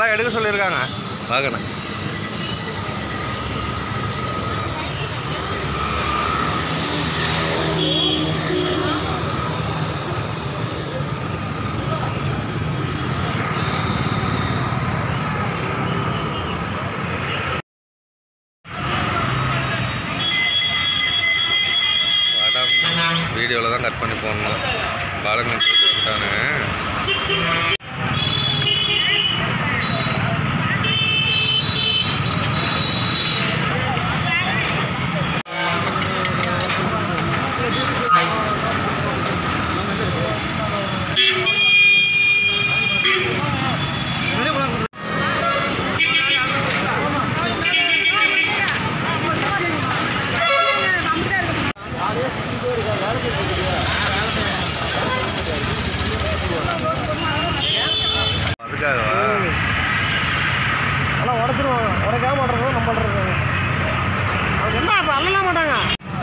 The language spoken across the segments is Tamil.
தான் எடுக்க சொல்லியிருக்காங்க பார்க்கணும் படம் வீடியோவில் தான் கட் பண்ணி போடணும் பாலகன் போயிட்டு வந்துட்டானு அதுக்காகவா ஆனால் உடச்சிருவாங்க உடைக்காம பண்ணுறது நம்ம பண்ணுறது அவங்க என்ன அப்போ அள்ளலாம் மாட்டாங்க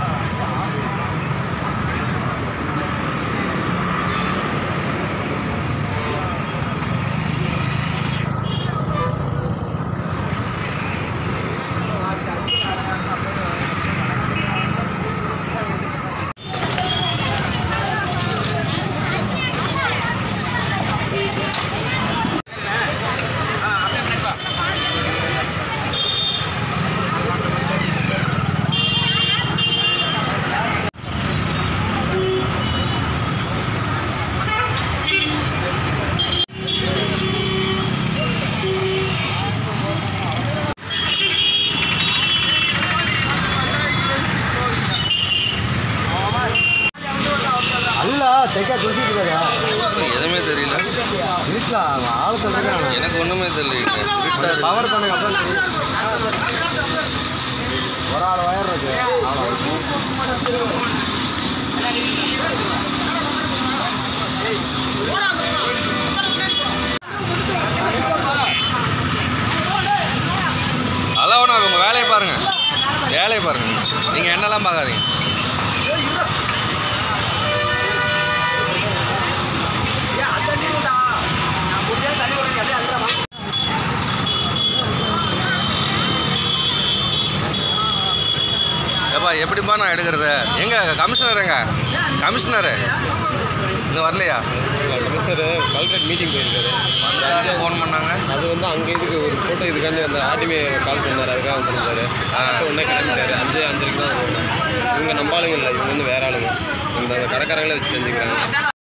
அல்ல தைக்கா குளிச்சுட்டு இருக்காரு எதுவுமே தெரியல வீட்டில் ஆள் சொல்கிறாங்க எனக்கு ஒன்றுமே தெரியல பவர் பண்ணுங்க அப்புறம் தெரியும். ஒரு ஆள் வயர் இருக்கு அதெல்லாம் ஒன்றும் உங்கள் வேலையை பாருங்கள் வேலையை பாருங்கள் நீங்கள் என்னெல்லாம் பார்க்காதீங்க ஏப்பா எப்படிப்பா நான் எடுக்கிறது எங்க கமிஷனர் எங்க கமிஷனரு இன்னும் வரலையா கமிஷனர் கலெக்டரேட் மீட்டிங் போயிருக்காரு ஃபோன் பண்ணாங்க அது வந்து அங்கே இதுக்கு ஒரு ஃபோட்டோ இதுக்காண்டி அந்த ஆர்டிமே கால் பண்ணார் அதுக்காக வந்திருந்தாரு உடனே கிளம்பிட்டாரு அஞ்சு அஞ்சரைக்கு தான் வருவாங்க. இவங்க நம்பாளுங்க இல்லை இவங்க வந்து வேற ஆளுங்க இந்த அந்த கடைக்காரங்களே வச்சு செஞ்சுக்கிறாங்க